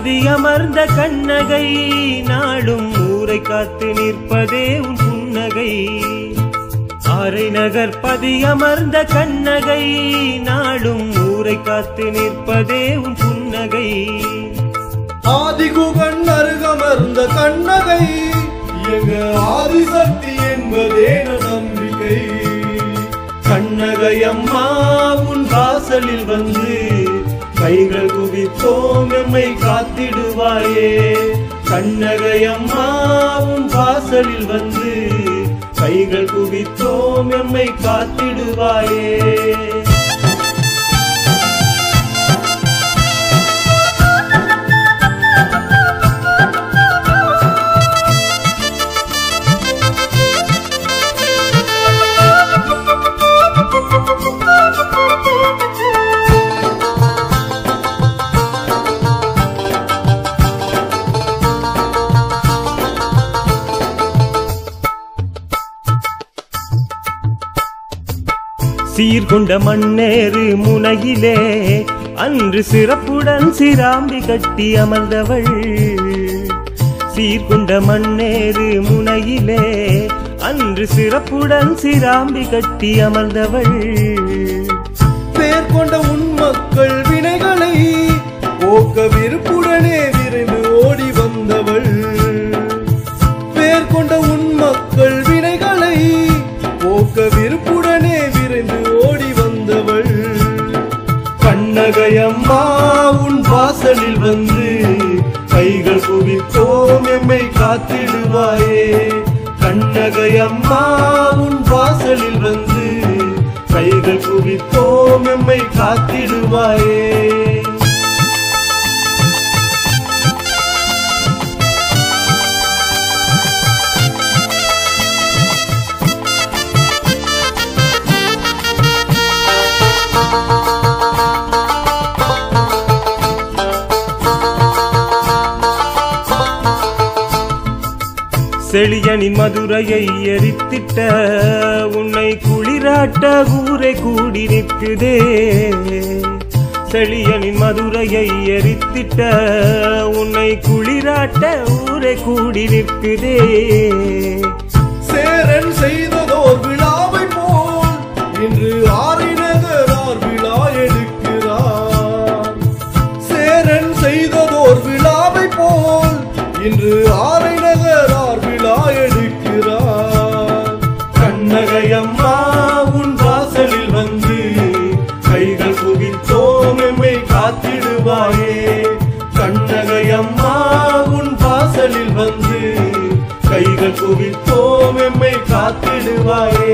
பதியமர்ந்த கண்ணகை நாளும் ஊரை காத்து நிற்பதே உன் புன்னகை ஆரை நகர் பதியமர்ந்த கண்ணகை நாளும் ஊரை காத்து நிற்பதே உன் புன்னகை ஆதிகுகன் அருகமர்ந்த கண்ணகை எங்க ஆதிசக்தி என்பதே நம்பிக்கை கண்ணகை அம்மா உன் வாசலில் வந்து கைகள் குவித்தோம் எம்மை காத்திடுவாயே கண்ணகை அம்மா உன் வாசலில் வந்து கைகள் குவித்தோம் எம்மை காத்திடுவாயே சீர்கொண்ட மண்ணேறு முனையிலே அன்று சிறப்புடன் சிராம்பி கட்டி அமர்ந்தவள் சீர்கொண்ட மண்ணேறு முனையிலே அன்று சிறப்புடன் சிராம்பி கட்டி அமர்ந்தவள் பேர் கொண்ட உன் மக்கள் வினைகளை போக்க விருப்புடனே விரைந்து ஓடி வந்தவள் பேர் கொண்ட உன் மக்கள் வினைகளை போக்க விருப்புடனே விரைந்து ஓடி வந்தவள் கண்ணகை அம்மா உன் வாசலில் வந்து கைகள் குவித்தோம் எம்மை காத்திடுவாயே கண்ணகை அம்மா உன் வாசலில் வந்து கைகள் குவித்தோம் எம்மை காத்திடுவாயே செழியனின் மதுரையை எரித்திட்ட உன்னை குளிராட்ட ஊரை கூடி நிற்குதே செழியனின் மதுரையை எரித்திட்ட உன்னை குளிராட்ட ஊரை கூடி நிற்குதே சேரன் செய்ததோர் விழாவை போல் இன்று ஆரிநகரார் விழா எடுக்கிறார் சேரன் செய்ததோர் விழாவை போல் இன்று ஆரைநகரார் விழா எடுக்கிறார் கண்ணகை அம்மா உன் வாசலில் வந்து கைகள் குவித்தோம் எம்மை காத்திடுவாயே கண்ணகை அம்மா உன் வாசலில் வந்து கைகள் குவித்தோம் எம்மை காத்திடுவாயே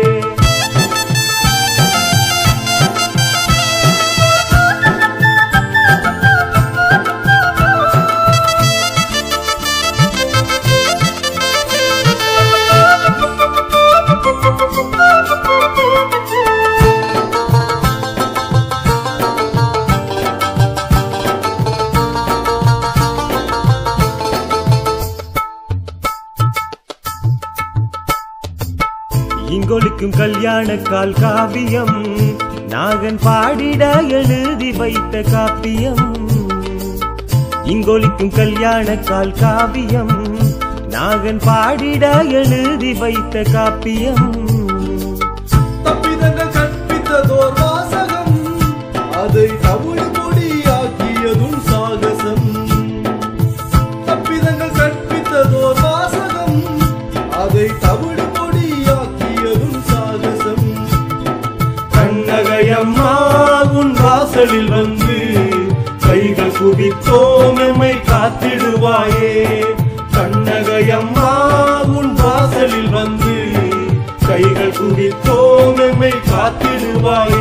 இங்கொலிக்கும் கல்யாண கால் காவியம் நாகன் பாடிட எழுதி வைத்த காப்பியம் இங்கொலிக்கும் கல்யாண கால் காவியம் நாகன் பாடிட எழுதி வைத்த காப்பியம் தப்பிதங்கள் கற்பித்ததோர் வாசகம் அதை தமிழ் மொழியாக்கியதும் சாகசம் தப்பிதங்கள் கற்பித்ததோர் வாசகம் அதை தமிழ் மொழியாக்கியதும் சாகசம் கண்ணகை அம்மா உன் வாசலில் வந்து கைகள் குவித்தோம் எம்மை காத்திடுவாயே கண்ணகை அம்மா உன் வாசலில் வந்து கைகள் குவித்தோம் எம்மை காத்திடுவாயே